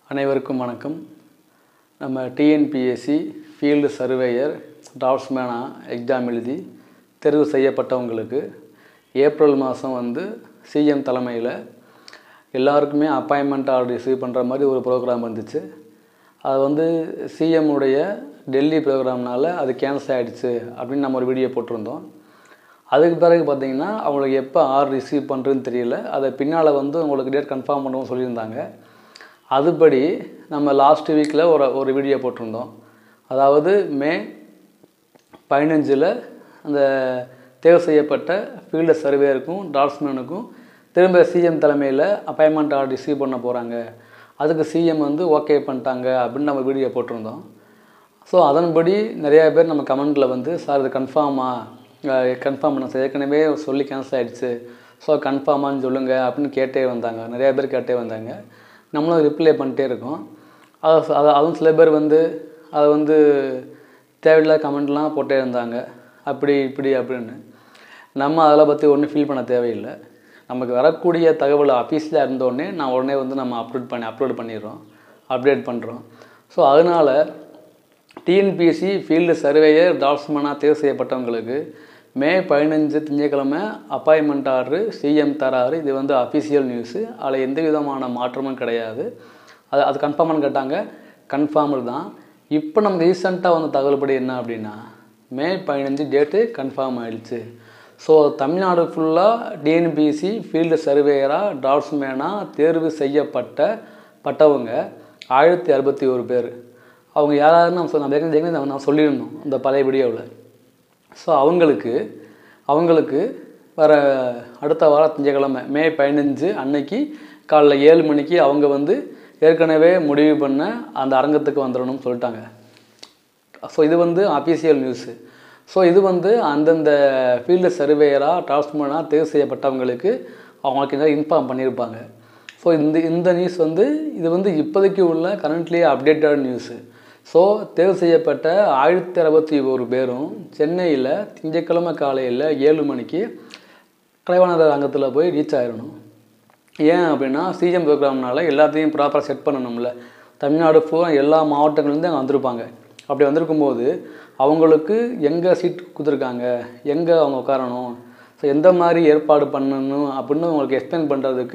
அனைவருக்கும் வணக்கம் நம்ம டிஎன்பிஎஸ்சி ஃபீல்டு சர்வேயர் டிராஃப்ட்ஸ்மேனா எக்ஸாம் எழுதி தேர்வு செய்யப்பட்டவங்களுக்கு ஏப்ரல் மாதம் வந்து சிஎம் தலைமையில் எல்லாருக்குமே அப்பாயின்மெண்ட் ஆர்டர் ரிசீவ் பண்ணுற மாதிரி ஒரு ப்ரோக்ராம் வந்துச்சு அது வந்து சிஎம் உடைய டெல்லி ப்ரோக்ராம்னால அது கேன்சல் ஆகிடுச்சு அப்படின்னு நம்ம ஒரு வீடியோ போட்டிருந்தோம் அதுக்கு பிறகு பார்த்தீங்கன்னா அவங்களுக்கு எப்போ ஆர் ரிசீவ் பண்ணுறதுன்னு தெரியல அதை பின்னால் வந்து உங்களுக்கு டேட் கன்ஃபார்ம் பண்ணுவோம் சொல்லியிருந்தாங்க அதுபடி நம்ம லாஸ்ட் வீக்கில் ஒரு ஒரு வீடியோ போட்டிருந்தோம் அதாவது மே பதினஞ்சில் அந்த தேர்வு செய்யப்பட்ட ஃபீல்டு சர்வேயருக்கும் டாட்ஸ்மேனுக்கும் திரும்ப சிஎம் தலைமையில் அப்பாயின்மெண்ட் ஆர்டர் ரிசீவ் பண்ண போகிறாங்க அதுக்கு சிஎம் வந்து ஓகே பண்ணிட்டாங்க அப்படின்னு நம்ம வீடியோ போட்டிருந்தோம் ஸோ அதன்படி நிறையா பேர் நம்ம கமெண்ட்டில் வந்து சார் இது கன்ஃபார்மா கன்ஃபார்ம் பண்ண சார் ஏற்கனவே சொல்லி கேன்சல் ஆகிடுச்சு ஸோ கன்ஃபார்மான்னு சொல்லுங்கள் அப்படின்னு கேட்டே வந்தாங்க நிறையா பேர் கேட்டே வந்தாங்க நம்மளும் ரிப்ளை பண்ணிட்டே இருக்கோம் அது அது அதுவும் சில பேர் வந்து அதை வந்து தேவையில்லாத கமெண்ட்லாம் போட்டே இருந்தாங்க அப்படி இப்படி அப்படின்னு நம்ம அதில் பற்றி ஒன்றும் ஃபீல் பண்ண தேவையில்லை நமக்கு வரக்கூடிய தகவல் ஆஃபீஸில் இருந்தோடனே நான் உடனே வந்து நம்ம அப்லோட் பண்ணி அப்லோட் பண்ணிடுறோம் அப்டேட் பண்ணுறோம் ஸோ அதனால் டிஎன்பிஎஸ்சி ஃபீல்டு சர்வேயர் டாட்ஸ்மேனாக தேர்வு செய்யப்பட்டவங்களுக்கு மே பதினஞ்சு திங்கக்கிழமை அப்பாயின்மெண்ட் ஆர்டரு சிஎம் தராரு இது வந்து அஃபிஷியல் நியூஸு அதில் எந்த விதமான மாற்றமும் கிடையாது அது அது கன்ஃபார்மானு கேட்டாங்க கன்ஃபார்மல் தான் இப்போ நமக்கு ரீசெண்டாக வந்த தகவல்படி என்ன அப்படின்னா மே பதினஞ்சு டேட்டு கன்ஃபார்ம் ஆயிடுச்சு ஸோ தமிழ்நாடு ஃபுல்லாக டிஎன்பிசி ஃபீல்டு சர்வேயராக டாட்ஸ்மேனாக தேர்வு செய்யப்பட்ட பட்டவங்க ஆயிரத்தி அறுபத்தி ஒரு பேர் அவங்க யாராருன்னு நம்ம சொன்ன ஏற்கனவே நான் சொல்லியிருந்தோம் அந்த பழைய வீடியோவில் ஸோ அவங்களுக்கு அவங்களுக்கு வர அடுத்த வாரம் திங்கக்கிழமை மே பதினஞ்சு அன்னைக்கு காலைல ஏழு மணிக்கு அவங்க வந்து ஏற்கனவே முடிவு பண்ண அந்த அரங்கத்துக்கு வந்துடணும்னு சொல்லிட்டாங்க ஸோ இது வந்து அஃபீஷியல் நியூஸு ஸோ இது வந்து அந்தந்த ஃபீல்டு சர்வேயராக டிரான்ஸ்மனாக தேர்வு செய்யப்பட்டவங்களுக்கு அவங்களுக்கு என்ன இன்ஃபார்ம் பண்ணியிருப்பாங்க ஸோ இந்த இந்த நியூஸ் வந்து இது வந்து இப்போதைக்கு உள்ள கரண்ட்லி அப்டேட்டட் நியூஸு ஸோ தேர்வு செய்யப்பட்ட ஆயிரத்தி அறுபத்தி ஒரு பேரும் சென்னையில் திங்கட்கிழமை காலையில் ஏழு மணிக்கு கலைவாணர் அங்கத்தில் போய் ரீச் ஆயிடணும் ஏன் அப்படின்னா சிஎம் ப்ரோக்ராம்னால எல்லாத்தையும் ப்ராப்பராக செட் பண்ணணும்ல தமிழ்நாடு பூரா எல்லா மாவட்டங்கள்லேருந்து அங்கே வந்திருப்பாங்க அப்படி வந்திருக்கும்போது அவங்களுக்கு எங்கே சீட் கொடுத்துருக்காங்க எங்கே அவங்க உட்காரணும் ஸோ எந்த மாதிரி ஏற்பாடு பண்ணணும் அப்படின்னு அவங்களுக்கு எக்ஸ்பிளைன் பண்ணுறதுக்கு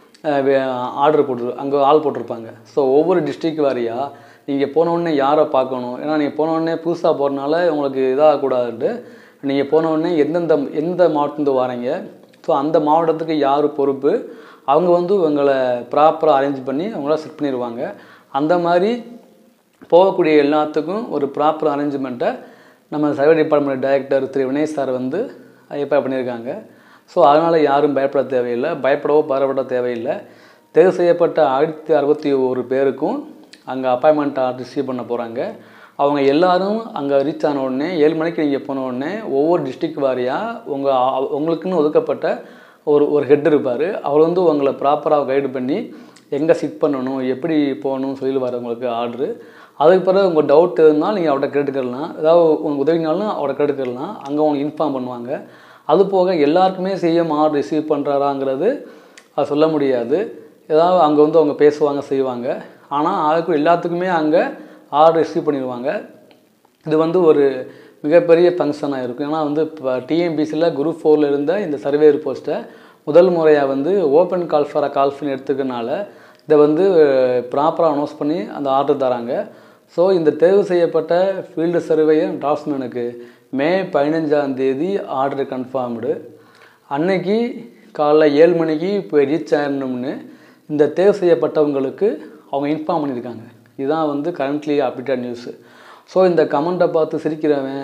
ஆர்டர் போட்டு அங்கே ஆள் போட்டிருப்பாங்க ஸோ ஒவ்வொரு டிஸ்ட்ரிக் வாரியாக நீங்கள் போனவுடனே யாரை பார்க்கணும் ஏன்னா நீங்கள் போனவுடனே புதுசாக போகிறனால உங்களுக்கு இதாகக்கூடாதுன்ட்டு நீங்கள் போனவுடனே எந்தெந்த எந்த மாவட்டத்துலேருந்து வரீங்க ஸோ அந்த மாவட்டத்துக்கு யார் பொறுப்பு அவங்க வந்து உங்களை ப்ராப்பராக அரேஞ்ச் பண்ணி அவங்கள செட் பண்ணிடுவாங்க அந்த மாதிரி போகக்கூடிய எல்லாத்துக்கும் ஒரு ப்ராப்பர் அரேஞ்ச்மெண்ட்டை நம்ம சர்வே டிபார்ட்மெண்ட் டைரக்டர் திரு வினய் சார் வந்து ஏற்பாடு பண்ணியிருக்காங்க ஸோ அதனால் யாரும் பயப்பட தேவையில்லை பயப்படவோ பாரப்பட தேவையில்லை தேர்வு செய்யப்பட்ட ஆயிரத்தி அறுபத்தி ஒரு பேருக்கும் அங்கே அப்பாயின்மெண்ட் ஆர்டர் ரிசீவ் பண்ண போகிறாங்க அவங்க எல்லாரும் அங்கே ரீச் ஆன உடனே ஏழு மணிக்கு நீங்கள் போன உடனே ஒவ்வொரு டிஸ்ட்ரிக் வாரியாக உங்கள் உங்களுக்குன்னு ஒதுக்கப்பட்ட ஒரு ஒரு ஹெட் இருப்பார் அவர் வந்து உங்களை ப்ராப்பராக கைடு பண்ணி எங்கே சிட் பண்ணணும் எப்படி போகணும்னு சொல்லிடுவார் உங்களுக்கு ஆர்டரு அதுக்கு பிறகு உங்கள் டவுட் இருந்தால் நீங்கள் அவர்கிட்ட கேட்டுக்கலாம் ஏதாவது உங்களுக்கு உதவினாலும் அவர்கிட்ட கேட்டுக்கலாம் அங்கே உங்களுக்கு இன்ஃபார்ம் பண்ணுவாங்க அது போக எல்லாருக்குமே சிஎம் ஆர்டர் ரிசீவ் பண்ணுறாராங்கிறது அது சொல்ல முடியாது ஏதாவது அங்கே வந்து அவங்க பேசுவாங்க செய்வாங்க ஆனால் அதுக்கு எல்லாத்துக்குமே அங்கே ஆர்டர் ரிசீவ் பண்ணிடுவாங்க இது வந்து ஒரு மிகப்பெரிய ஃபங்க்ஷனாக இருக்கும் ஏன்னா வந்து இப்போ டிஎம்பிசியில் குரூப் ஃபோரில் இருந்த இந்த சர்வேயர் போஸ்ட்டை முதல் முறையாக வந்து ஓப்பன் கால் ஃபார் கால்ஃபின்னு எடுத்துக்கனால இதை வந்து ப்ராப்பராக அனௌன்ஸ் பண்ணி அந்த ஆர்டர் தராங்க ஸோ இந்த தேர்வு செய்யப்பட்ட ஃபீல்டு சர்வேயர் டிராஃப்ட்ஸ்மேனுக்கு மே பதினஞ்சாம் தேதி ஆர்டர் கன்ஃபார்ம்டு அன்னைக்கு காலைல ஏழு மணிக்கு இப்போ ரீச் ஆகணும்னு இந்த தேர்வு செய்யப்பட்டவங்களுக்கு அவங்க இன்ஃபார்ம் பண்ணியிருக்காங்க இதுதான் வந்து கரண்ட்லி அப்டேட்டட் நியூஸு ஸோ இந்த கமெண்ட்டை பார்த்து சிரிக்கிறவன்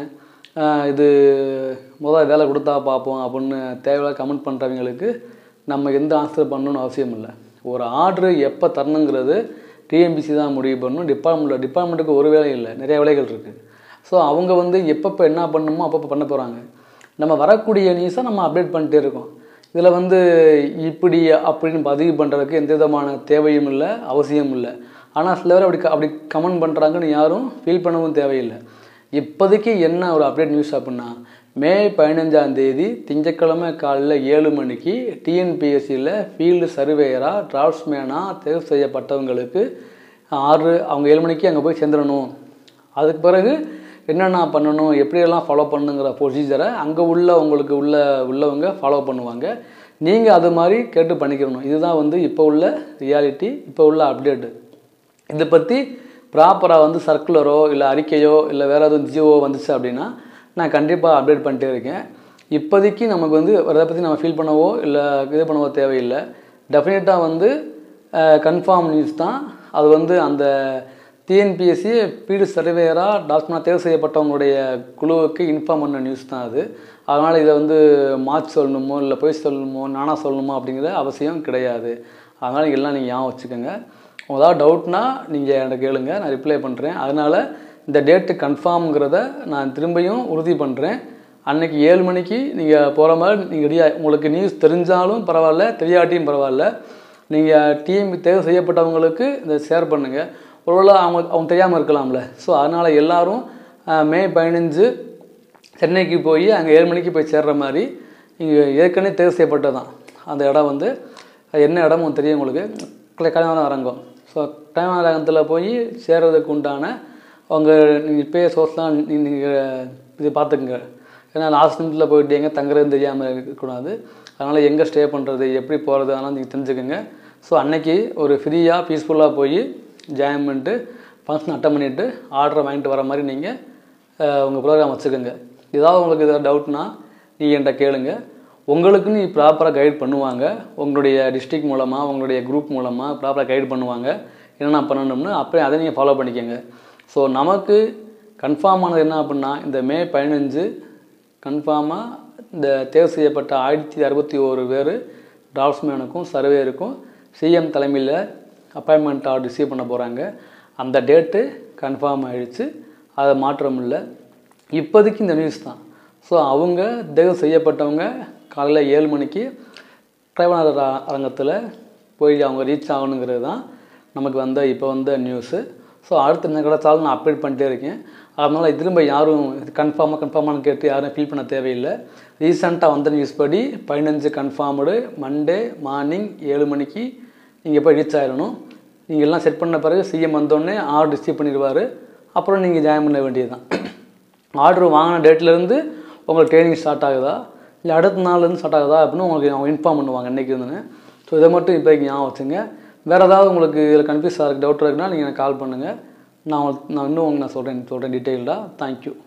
இது முதல் வேலை கொடுத்தா பார்ப்போம் அப்படின்னு தேவையில்லாத கமெண்ட் பண்ணுறவங்களுக்கு நம்ம எந்த ஆன்சர் பண்ணணும்னு அவசியம் இல்லை ஒரு ஆர்டரு எப்போ தரணுங்கிறது டிஎம்பிசி தான் முடிவு பண்ணணும் டிபார்ட்மெண்ட்டில் டிபார்ட்மெண்ட்டுக்கு ஒரு வேலை இல்லை நிறைய வேலைகள் இருக்குது ஸோ அவங்க வந்து எப்பப்போ என்ன பண்ணணுமோ அப்பப்போ பண்ண போகிறாங்க நம்ம வரக்கூடிய நியூஸை நம்ம அப்டேட் பண்ணிட்டே இருக்கோம் இதில் வந்து இப்படி அப்படின்னு பதிவு பண்ணுறதுக்கு எந்த விதமான தேவையும் இல்லை அவசியம் இல்லை ஆனால் சில பேர் அப்படி அப்படி கமெண்ட் பண்ணுறாங்கன்னு யாரும் ஃபீல் பண்ணவும் தேவையில்லை இப்போதைக்கு என்ன ஒரு அப்டேட் நியூஸ் அப்படின்னா மே பதினஞ்சாம் தேதி திங்கட்கிழமை காலையில் ஏழு மணிக்கு டிஎன்பிஎஸ்சியில் ஃபீல்டு சர்வேயராக டிராஃப்ட்ஸ்மேனாக தேர்வு செய்யப்பட்டவங்களுக்கு ஆறு அவங்க ஏழு மணிக்கு அங்கே போய் சேர்ந்துடணும் அதுக்கு பிறகு என்னென்ன பண்ணணும் எப்படியெல்லாம் ஃபாலோ பண்ணுங்கிற ப்ரொசீஜரை அங்கே உள்ள உங்களுக்கு உள்ள உள்ளவங்க ஃபாலோ பண்ணுவாங்க நீங்கள் அது மாதிரி கேட்டு பண்ணிக்கிறணும் இதுதான் வந்து இப்போ உள்ள ரியாலிட்டி இப்போ உள்ள அப்டேட்டு இதை பற்றி ப்ராப்பராக வந்து சர்க்குலரோ இல்லை அறிக்கையோ இல்லை வேறு எதுவும் ஜியோ வந்துச்சு அப்படின்னா நான் கண்டிப்பாக அப்டேட் பண்ணிட்டே இருக்கேன் இப்போதைக்கு நமக்கு வந்து அதை பற்றி நம்ம ஃபீல் பண்ணவோ இல்லை இது பண்ணவோ தேவையில்லை டெஃபினட்டாக வந்து கன்ஃபார்ம் நியூஸ் தான் அது வந்து அந்த டிஎன்பிஎஸ்சி பீடு சர்வேயராக டாக்டர்னா தேர்வு செய்யப்பட்டவங்களுடைய குழுவுக்கு இன்ஃபார்ம் பண்ண நியூஸ் தான் அது அதனால் இதை வந்து மாற்றி சொல்லணுமோ இல்லை போய் சொல்லணுமோ நானாக சொல்லணுமோ அப்படிங்கிற அவசியம் கிடையாது அதனால் எல்லாம் நீங்கள் ஞாபகம் வச்சுக்கோங்க ஏதாவது டவுட்னா நீங்கள் என்கிட்ட கேளுங்க நான் ரிப்ளை பண்ணுறேன் அதனால் இந்த டேட்டு கன்ஃபார்ம்ங்கிறத நான் திரும்பியும் உறுதி பண்ணுறேன் அன்னைக்கு ஏழு மணிக்கு நீங்கள் போகிற மாதிரி நீங்கள் ரெடியாக உங்களுக்கு நியூஸ் தெரிஞ்சாலும் பரவாயில்ல தெரியாட்டியும் பரவாயில்ல நீங்கள் டீம் தேர்வு செய்யப்பட்டவங்களுக்கு இதை ஷேர் பண்ணுங்கள் ஒருவேளை அவங்க அவங்க தெரியாமல் இருக்கலாம்ல ஸோ அதனால் எல்லாரும் அஹ், மே பதினஞ்சு சென்னைக்கு போய் அங்கே ஏழு மணிக்கு போய் சேர்ற மாதிரி இங்கே ஏற்கனவே தேர்வு செய்யப்பட்டதான் அந்த இடம் வந்து அது என்ன இடமும் தெரியும் உங்களுக்கு கல்யாண அரங்கம் ஸோ கல்யாண அரங்கத்தில் போய் சேர்றதுக்கு உண்டான அவங்க நீங்கள் இப்போயே சோர்ஸ்லாம் நீங்கள் இது பார்த்துக்குங்க ஏன்னா லாஸ்ட் நிமிஷத்தில் போயிட்டு எங்கே தங்குறது தெரியாமல் இருக்கக்கூடாது அதனால் எங்கே ஸ்டே பண்ணுறது எப்படி போகிறது அதெல்லாம் நீங்கள் தெரிஞ்சுக்கோங்க ஸோ அன்னைக்கு ஒரு ஃப்ரீயாக பீஸ்ஃபுல்லாக போய் ஜாயின் பண்ணிட்டு ஃபங்க்ஷன் அட்டன் பண்ணிவிட்டு ஆர்டரை வாங்கிட்டு வர மாதிரி நீங்கள் உங்கள் ப்ரோக்ராம் வச்சுக்கோங்க ஏதாவது உங்களுக்கு ஏதாவது டவுட்னா நீங்கள் என்கிட்ட கேளுங்க உங்களுக்குன்னு ப்ராப்பராக கைட் பண்ணுவாங்க உங்களுடைய டிஸ்ட்ரிக்ட் மூலமாக உங்களுடைய குரூப் மூலமாக ப்ராப்பராக கைட் பண்ணுவாங்க என்னென்ன பண்ணணும்னு அப்படியே அதை நீங்கள் ஃபாலோ பண்ணிக்கோங்க ஸோ நமக்கு கன்ஃபார்ம் ஆனது என்ன அப்படின்னா இந்த மே பதினஞ்சு கன்ஃபார்மாக இந்த தேர்வு செய்யப்பட்ட ஆயிரத்தி அறுபத்தி ஓரு பேர் டிராஃப்ட்ஸ்மேனுக்கும் சர்வேயருக்கும் சிஎம் தலைமையில் அப்பாயின்மெண்ட் ஆர்டர் ரிசீவ் பண்ண போகிறாங்க அந்த டேட்டு கன்ஃபார்ம் ஆயிடுச்சு அதை மாற்றம் இல்லை இப்போதைக்கு இந்த நியூஸ் தான் ஸோ அவங்க தேர்வு செய்யப்பட்டவங்க காலையில் ஏழு மணிக்கு டிரைவர் அரங்கத்தில் போய் அவங்க ரீச் ஆகணுங்கிறது தான் நமக்கு வந்த இப்போ வந்த நியூஸு ஸோ அடுத்து என்ன கிடச்சாலும் நான் அப்டேட் பண்ணிட்டே இருக்கேன் அதனால் திரும்ப யாரும் கன்ஃபார்மாக கன்ஃபார்மானு கேட்டு யாரும் ஃபீல் பண்ண தேவையில்லை ரீசெண்டாக வந்த நியூஸ் படி பதினஞ்சு கன்ஃபார்ம்டு மண்டே மார்னிங் ஏழு மணிக்கு நீங்கள் போய் ரீச் ஆயிடணும் நீங்கள் எல்லாம் செட் பண்ண பிறகு சிஎம் வந்தோடனே ஆர்டர் ரிசீவ் பண்ணிடுவார் அப்புறம் நீங்கள் ஜாயின் பண்ண வேண்டியது தான் ஆர்டர் வாங்கின டேட்லேருந்து உங்களுக்கு ட்ரைனிங் ஸ்டார்ட் ஆகுதா இல்லை அடுத்த நாள்லேருந்து ஸ்டார்ட் ஆகுதா அப்படின்னு உங்களுக்கு அவங்க இன்ஃபார்ம் பண்ணுவாங்க இன்றைக்கி இருந்துன்னு ஸோ இதை மட்டும் இப்போதைக்கு ஞாபகம் வச்சுங்க வேறு ஏதாவது உங்களுக்கு இதில் கன்ஃபியூஸ் ஆகிருக்கு டவுட் இருக்குன்னா நீங்கள் எனக்கு கால் பண்ணுங்கள் நான் உங்களுக்கு நான் இன்னும் உங்களுக்கு நான் சொல்கிறேன் சொல்கிறேன் டீட்டெயில்டாக தேங்க்யூ